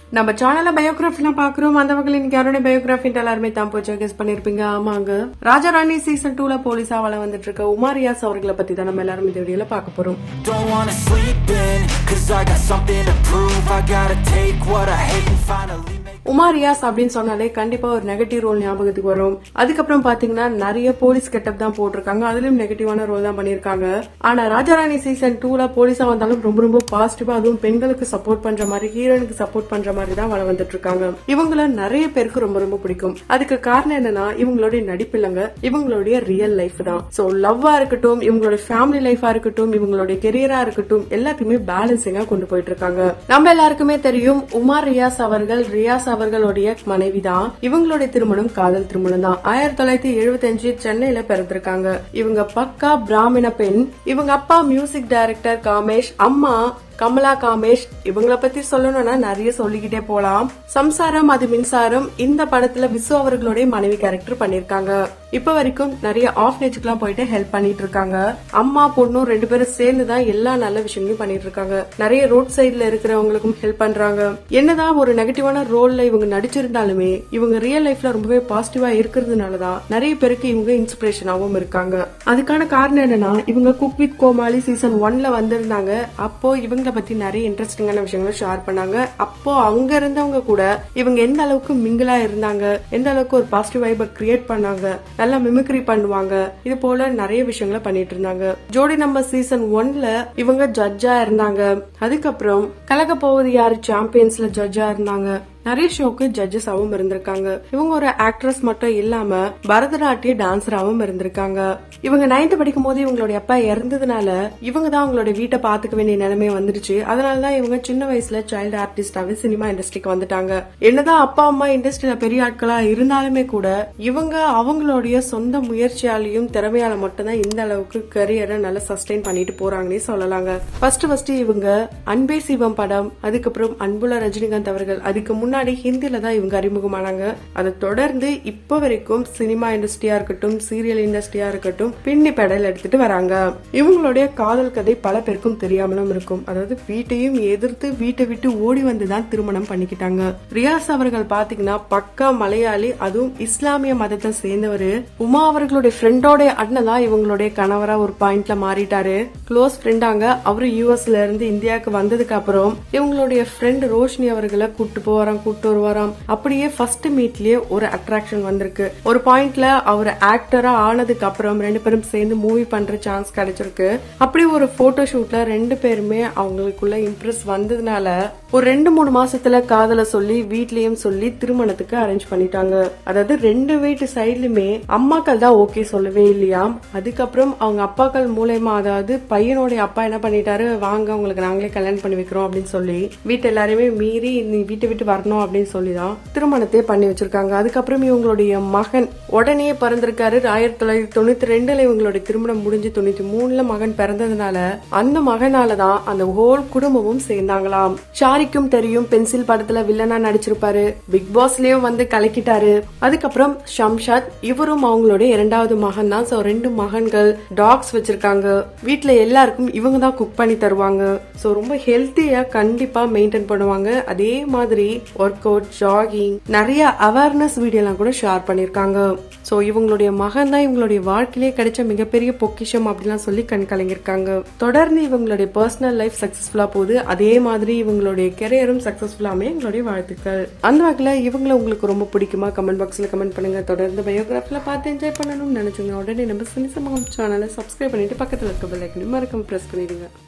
நம்ம சேனல்ல பயோகிராஃபிலாம் பாக்குறோம் அந்த வகையில் இன்னைக்கு யாரோட பயோகிராஃபி எல்லாருமே தான் போச்சு கெஸ் பண்ணிருப்பீங்க ஆமாங்க ராஜாராணி சீசன் டூல போலீஸா வள வந்துட்டு இருக்க உமாரியாஸ் அவர்களை பத்தி தான் நம்ம எல்லாரும் இந்த வீடியோல பார்க்க போறோம் Don't wanna sleep in, cause I got something to prove. I gotta take what I hate and finally make. Uma Riyaz அப்படின்னு சொன்னாலே கண்டிப்பா ஒரு நெகட்டிவ் ரோல் ஞாபகத்துக்கு வரும் அதுக்கப்புறம் பாத்தீங்கன்னா நிறைய போலீஸ் கெட்டப் தான் போட்டிருக்காங்க அதுலயும் நெகட்டிவான ரோல் தான் பண்ணிருக்காங்க ஆனா ராஜாராணி சீசன் டூல போலீஸா வந்தாலும் ரொம்ப ரொம்ப பாசிட்டிவா அதுவும் பெண்களுக்கு சப்போர்ட் பண்ற மாதிரி ஹீரோனுக்கு சப்போர்ட் பண்ற மாதிரி தான் வள வந்துட்டு இருக்காங்க இவங்கள நிறைய பேருக்கு ரொம்ப ரொம்ப பிடிக்கும் அதுக்கு காரணம் என்னன்னா இவங்களுடைய நடிப்பு இல்லைங்க இவங்களுடைய ரியல் லைஃப் தான் சோ லவ்வா இருக்கட்டும் இவங்களுடைய ஃபேமிலி லைஃபா இருக்கட்டும் இவங்களுடைய கெரியரா இருக்கட்டும் எல்லாத்தையுமே பேலன்சிங்கா கொண்டு போயிட்டு இருக்காங்க நம்ம எல்லாருக்குமே தெரியும் உமார் ரியாஸ் அவர்கள் ரியாஸ் அவர்களுடைய மனைவி தான் இவங்களுடைய திருமணம் காதல் திருமணம் தான் ஆயிரத்தி தொள்ளாயிரத்தி எழுபத்தி அஞ்சு சென்னையில பிறந்திருக்காங்க இவங்க பக்கா பிராமண பெண் இவங்க அப்பா மியூசிக் டைரக்டர் காமேஷ் அம்மா கமலா காமேஷ் இவங்கள பத்தி சொல்லணும்னா நிறைய சொல்லிக்கிட்டே போலாம் சம்சாரம் அது மின்சாரம் இந்த படத்துல விசு அவர்களுடைய மனைவி கேரக்டர் பண்ணிருக்காங்க இப்ப வரைக்கும் நிறைய ஆஃப்னேஜுக்குலாம் போயிட்டு ஹெல்ப் பண்ணிட்டு இருக்காங்க அம்மா பொண்ணும் ரெண்டு பேரும் சேர்ந்து தான் எல்லா நல்ல விஷயங்களையும் பண்ணிட்டு இருக்காங்க நிறைய ரோட் சைடுல இருக்கிறவங்களுக்கும் ஹெல்ப் பண்றாங்க என்னதான் ஒரு நெகட்டிவான ரோல்ல இவங்க நடிச்சிருந்தாலுமே இவங்க ரியல் லைஃப்ல ரொம்பவே பாசிட்டிவா இருக்கிறதுனாலதான் நிறைய பேருக்கு இவங்க இன்ஸ்பிரேஷனாவும் இருக்காங்க அதுக்கான காரணம் என்னன்னா இவங்க குக் வித் கோமாளி சீசன் ஒன்ல வந்திருந்தாங்க அப்போ இவங்கள பத்தி நிறைய இன்ட்ரெஸ்டிங்கான விஷயங்களை ஷேர் பண்ணாங்க அப்போ அங்க இருந்தவங்க கூட இவங்க எந்த அளவுக்கு மிங்கிளா இருந்தாங்க எந்த அளவுக்கு ஒரு பாசிட்டிவ் வைபை கிரியேட் பண்ணாங்க நல்லா மிமிக்ரி பண்ணுவாங்க இது போல நிறைய விஷயங்களை பண்ணிட்டு இருந்தாங்க ஜோடி நம்பர் சீசன் ஒன்ல இவங்க ஜட்ஜா இருந்தாங்க அதுக்கப்புறம் கலக்க போவது யாரு சாம்பியன்ஸ்ல ஜட்ஜா இருந்தாங்க நிறைய ஷோக்கு ஜட்ஜஸாவும் இருந்திருக்காங்க இவங்க ஒரு ஆக்ட்ரஸ் மட்டும் இல்லாம பரதநாட்டிய டான்சராவும் இருந்திருக்காங்க இவங்க நைன்த் படிக்கும் போது இவங்களுடைய அப்பா இறந்ததுனால இவங்க தான் அவங்களோட வீட்டை பாத்துக்க வேண்டிய நிலைமை வந்துருச்சு அதனாலதான் இவங்க சின்ன வயசுல சைல்டு ஆர்டிஸ்டாவே சினிமா இண்டஸ்ட்ரிக்கு வந்துட்டாங்க என்னதான் அப்பா அம்மா இண்டஸ்ட்ரியில பெரிய ஆட்களா இருந்தாலுமே கூட இவங்க அவங்களுடைய சொந்த முயற்சியாலையும் திறமையால மட்டும்தான் இந்த அளவுக்கு கரியரை நல்லா சஸ்டெயின் பண்ணிட்டு போறாங்கன்னே சொல்லலாங்க ஃபர்ஸ்ட் ஃபர்ஸ்ட் இவங்க அன்பே சிவம் படம் அதுக்கப்புறம் அன்புல ரஜினிகாந்த் அவர்கள் அதுக்கு முன்னாடி ஹிந்தில தான் இவங்க அறிமுகமானாங்க அதை தொடர்ந்து இப்ப வரைக்கும் சினிமா இண்டஸ்ட்ரியா இருக்கட்டும் சீரியல் இண்டஸ்ட்ரியா இருக்கட்டும் பின்னி பெடல் எடுத்துட்டு வராங்க இவங்களுடைய காதல் கதை பல பேருக்கும் தெரியாமலும் இருக்கும் அதாவது வீட்டையும் எதிர்த்து வீட்டை விட்டு ஓடி வந்து தான் திருமணம் பண்ணிக்கிட்டாங்க ரியாஸ் அவர்கள் பாத்தீங்கன்னா பக்கா மலையாளி அதுவும் இஸ்லாமிய மதத்தை சேர்ந்தவர் உமா அவர்களுடைய ஃப்ரெண்டோட அண்ணன் தான் இவங்களுடைய கணவரா ஒரு பாயிண்ட்ல மாறிட்டாரு க்ளோஸ் ஃப்ரெண்டாங்க அவரு யூஎஸ்ல இருந்து இந்தியாவுக்கு வந்ததுக்கு அப்புறம் இவங்களுடைய ஃப்ரெண்ட் ரோஷினி அவர்களை கூட்டு போறான் கூட்டு வருவாராம் அப்படியே ஃபர்ஸ்ட் மீட்லயே ஒரு அட்ராக்ஷன் வந்திருக்கு ஒரு பாயிண்ட்ல அவர் ஆக்டரா ஆனதுக்கு அப்புறம் ரெண்டு பேரும் சேர்ந்து மூவி பண்ற சான்ஸ் கிடைச்சிருக்கு அப்படி ஒரு போட்டோ ஷூட்ல ரெண்டு பேருமே அவங்களுக்குள்ள இம்ப்ரெஸ் வந்ததுனால ஒரு ரெண்டு மூணு மாசத்துல காதல சொல்லி வீட்லயும் சொல்லி திருமணத்துக்கு அரேஞ்ச் பண்ணிட்டாங்க அதாவது ரெண்டு வீட்டு சைட்லயுமே அம்மாக்கள் தான் ஓகே சொல்லவே இல்லையாம் அதுக்கப்புறம் அவங்க அப்பாக்கள் மூலயமா அதாவது பையனுடைய அப்பா என்ன பண்ணிட்டாரு வாங்க உங்களுக்கு நாங்களே கல்யாணம் பண்ணி வைக்கிறோம் அப்படின்னு சொல்லி வீட்டு எல்லாரையுமே மீறி நீ வீட்டை விட்டு வரணும் அப்படின்னு சொல்லி தான் திருமணத்தை பண்ணி வச்சிருக்காங்க அதுக்கப்புறம் இவங்களுடைய மகன் உடனே பிறந்திருக்காரு ஆயிரத்தி தொள்ளாயிரத்தி தொண்ணூத்தி ரெண்டுல இவங்களுடைய திருமணம் முடிஞ்சு தொண்ணூத்தி மூணுல மகன் பிறந்ததுனால அந்த மகனால தான் அந்த ஹோல் குடும்பமும் சேர்ந்தாங்களாம் ஷாரிக்கும் தெரியும் பென்சில் படத்துல வில்லனா நடிச்சிருப்பாரு பிக் பாஸ்லயும் வந்து கலக்கிட்டாரு அதுக்கப்புறம் ஷம்ஷாத் இவரும் அவங்களுடைய இரண்டாவது மகன் தான் சோ ரெண்டு மகன்கள் டாக்ஸ் வச்சிருக்காங்க வீட்ல எல்லாருக்கும் இவங்க தான் குக் பண்ணி தருவாங்க சோ ரொம்ப ஹெல்த்தியா கண்டிப்பா மெயின்டைன் பண்ணுவாங்க அதே மாதிரி ஒர்க் அவுட் ஜாகிங் நிறைய அவேர்னஸ் வீடியோலாம் கூட ஷேர் பண்ணிருக்காங்க சோ இவங்களுடைய மகன் தான் இவங்களுடைய வாழ்க்கையிலே கிடைச்ச மிகப்பெரிய பொக்கிஷம் அப்படிலாம் சொல்லி கண் கலங்கிருக்காங்க தொடர்ந்து இவங்களுடைய பர்சனல் லைஃப் சக்சஸ்ஃபுல்லா போகுது அதே மாதிரி இவங்களுடைய கெரியரும் சக்சஸ்ஃபுல்லாமே எங்களுடைய வாழ்த்துக்கள் அந்த வகையில இவங்கள உங்களுக்கு ரொம்ப பிடிக்குமா கமெண்ட் பாக்ஸ்ல கமெண்ட் பண்ணுங்க தொடர்ந்து பயோகிராஃபில பார்த்து என்ஜாய் பண்ணணும்னு நினைச்சுங்க உடனே நம்ம சினிசமகம் சேனலை சப்ஸ்கிரைப் பண்ணிட்டு பக்கத்துல இருக்க பெல் ஐக்கனையும் மறக்காம பிரஸ் பண்ணிடுங்க